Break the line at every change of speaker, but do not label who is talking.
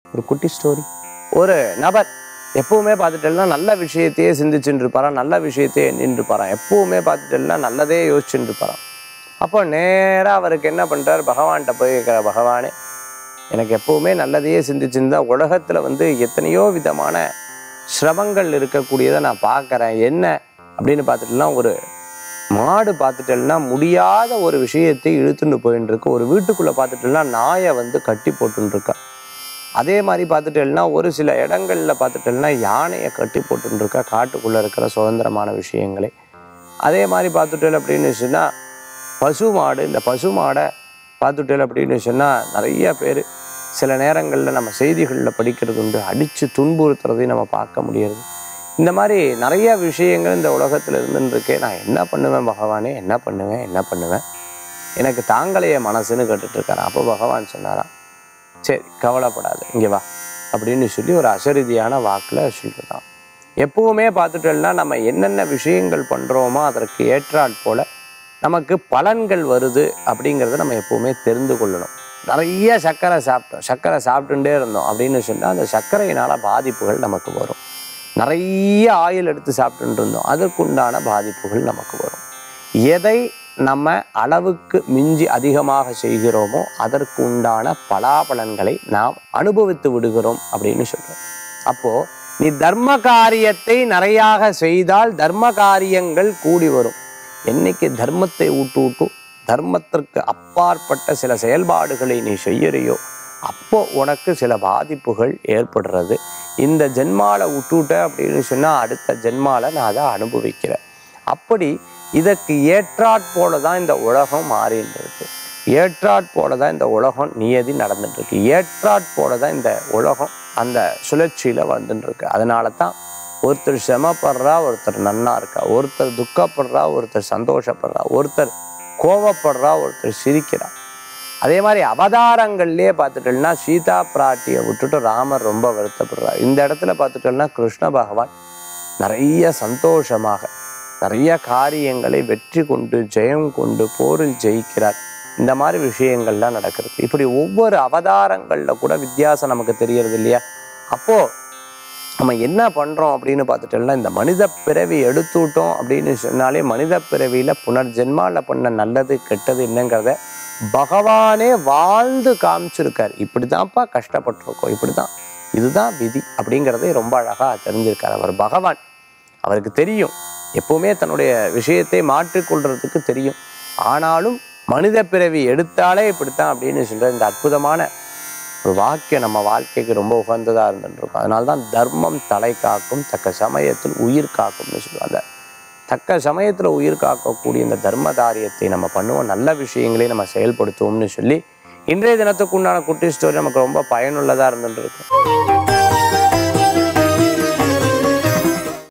ஒரு குட்டி ஸ்டோரி ஒரு நபர் எப்பவுமே பார்த்துட்டேன்னா நல்ல விஷயத்தையே சிந்திச்சுட்டு இருப்பாராம் நல்ல விஷயத்தையே எண்ணிட்டு இருப்பாராம் எப்பவுமே பார்த்துட்டேன்னா நல்லதே யோசிச்சுட்டு இருப்பாராம் அப்போ நேராக அவருக்கு என்ன பண்ணுறார் பகவான்கிட்ட போய் கேட்குற பகவானே எனக்கு எப்பவுமே நல்லதையே சிந்திச்சிருந்தா உலகத்தில் வந்து எத்தனையோ விதமான சிரமங்கள் இருக்கக்கூடியதை நான் பார்க்குறேன் என்ன அப்படின்னு பார்த்துட்டுனா ஒரு மாடு பார்த்துட்டேன்னா முடியாத ஒரு விஷயத்தை இழுத்துட்டு போயின்னு இருக்கு ஒரு வீட்டுக்குள்ளே பார்த்துட்டேன்னா நாயை வந்து கட்டி போட்டுன்னு இருக்கா அதே மாதிரி பார்த்துட்டேன்னா ஒரு சில இடங்கள்ல பார்த்துட்டேன்னா யானையை கட்டி போட்டுன்னு இருக்கா காட்டுக்குள்ளே இருக்கிற சுதந்திரமான விஷயங்களை அதே மாதிரி பார்த்துட்டேன் அப்படின்னு சொன்னால் பசு மாடு இந்த பசு மாடை பார்த்துட்டேன் அப்படின்னு சொன்னால் நிறைய பேர் சில நேரங்களில் நம்ம செய்திகளில் படிக்கிறது உண்டு அடித்து துன்புறுத்துறதையும் நம்ம பார்க்க முடியாது இந்த மாதிரி நிறைய விஷயங்கள் இந்த உலகத்தில் இருந்துன்னு இருக்கே நான் என்ன பண்ணுவேன் பகவானே என்ன பண்ணுவேன் என்ன பண்ணுவேன் எனக்கு தாங்களைய மனசுன்னு கேட்டுட்டு இருக்காரு அப்போ பகவான் சொன்னாராம் சரி கவலைப்படாது இங்கே வா அப்படின்னு சொல்லி ஒரு அசரீதியான வாக்கில் சொல்லிருந்தான் எப்பவுமே பார்த்துட்டோம்னா நம்ம என்னென்ன விஷயங்கள் பண்ணுறோமோ அதற்கு ஏற்றாற் போல நமக்கு பலன்கள் வருது அப்படிங்கிறத நம்ம எப்பவுமே தெரிந்து கொள்ளணும் நிறைய சர்க்கரை சாப்பிட்டோம் சர்க்கரை சாப்பிட்டுட்டே இருந்தோம் அப்படின்னு சொன்னால் அந்த சர்க்கரையினால பாதிப்புகள் நமக்கு வரும் நிறைய ஆயில் எடுத்து சாப்பிட்டுட்டு இருந்தோம் அதற்குண்டான பாதிப்புகள் நமக்கு வரும் எதை நம்ம அளவுக்கு மிஞ்சி அதிகமாக செய்கிறோமோ அதற்கு உண்டான பலாபலன்களை நாம் அனுபவித்து விடுகிறோம் அப்படின்னு சொல்றோம் அப்போ நீ தர்ம காரியத்தை நிறையாக செய்தால் தர்ம காரியங்கள் கூடி வரும் என்னைக்கு தர்மத்தை ஊட்டு ஊட்டு தர்மத்திற்கு அப்பாற்பட்ட சில செயல்பாடுகளை நீ செய்யறியோ அப்போ உனக்கு சில பாதிப்புகள் ஏற்படுறது இந்த ஜென்மால விட்டுட்ட அப்படின்னு சொன்னால் அடுத்த ஜென்மால நான் அதை அனுபவிக்கிறேன் அப்படி இதற்கு ஏற்றாற் போல தான் இந்த உலகம் மாறிட்டு இருக்கு ஏற்றாற் போல தான் இந்த உலகம் நியதி நடந்துட்டு இருக்கு ஏற்றாற் போல தான் இந்த உலகம் அந்த சுழற்சியில வந்துட்டு இருக்கு அதனால தான் ஒருத்தர் சிரமப்படுறா ஒருத்தர் நன்னா இருக்கா ஒருத்தர் துக்கப்படுறா ஒருத்தர் சந்தோஷப்படுறா ஒருத்தர் கோவப்படுறா ஒருத்தர் சிரிக்கிறா அதே மாதிரி அவதாரங்கள்லயே பார்த்துட்டோம்னா சீதா பிராட்டியை விட்டுட்டு ராமர் ரொம்ப வருத்தப்படுறார் இந்த இடத்துல பார்த்துட்டோம்னா கிருஷ்ண பகவான் நிறைய சந்தோஷமாக நிறைய காரியங்களை வெற்றி கொண்டு ஜெயம் கொண்டு போரில் ஜெயிக்கிறார் இந்த மாதிரி விஷயங்கள்லாம் நடக்கிறது இப்படி ஒவ்வொரு அவதாரங்கள்ல கூட வித்தியாசம் நமக்கு தெரியறது இல்லையா அப்போ நம்ம என்ன பண்றோம் அப்படின்னு பார்த்துட்டோம்னா இந்த மனித பிறவி எடுத்துட்டோம் அப்படின்னு சொன்னாலே மனித பிறவியில புனர்ஜென்மால பண்ண நல்லது கெட்டது என்னங்கிறத பகவானே வாழ்ந்து காமிச்சிருக்கார் இப்படிதான்ப்பா கஷ்டப்பட்டிருக்கோம் இப்படிதான் இதுதான் விதி அப்படிங்கிறதை ரொம்ப அழகா தெரிஞ்சிருக்கார் அவர் பகவான் அவருக்கு தெரியும் எப்பவுமே தன்னுடைய விஷயத்தை மாற்றிக்கொள்றதுக்கு தெரியும் ஆனாலும் மனித பிறவி எடுத்தாலே இப்படித்தான் அப்படின்னு சொல்ற இந்த அற்புதமான ஒரு வாக்கியம் நம்ம வாழ்க்கைக்கு ரொம்ப உகந்ததா இருந்துருக்கும் அதனால தான் தர்மம் தலை காக்கும் தக்க சமயத்தில் உயிர் காக்கும்னு சொல்லுவாங்க தக்க சமயத்தில் உயிர் காக்கக்கூடிய இந்த தர்ம காரியத்தை நம்ம பண்ணுவோம் நல்ல விஷயங்களையும் நம்ம செயல்படுத்துவோம்னு சொல்லி இன்றைய தினத்துக்கு உண்டான குட்டி ஸ்டோரி நமக்கு ரொம்ப பயனுள்ளதாக இருந்துட்டு இருக்கும்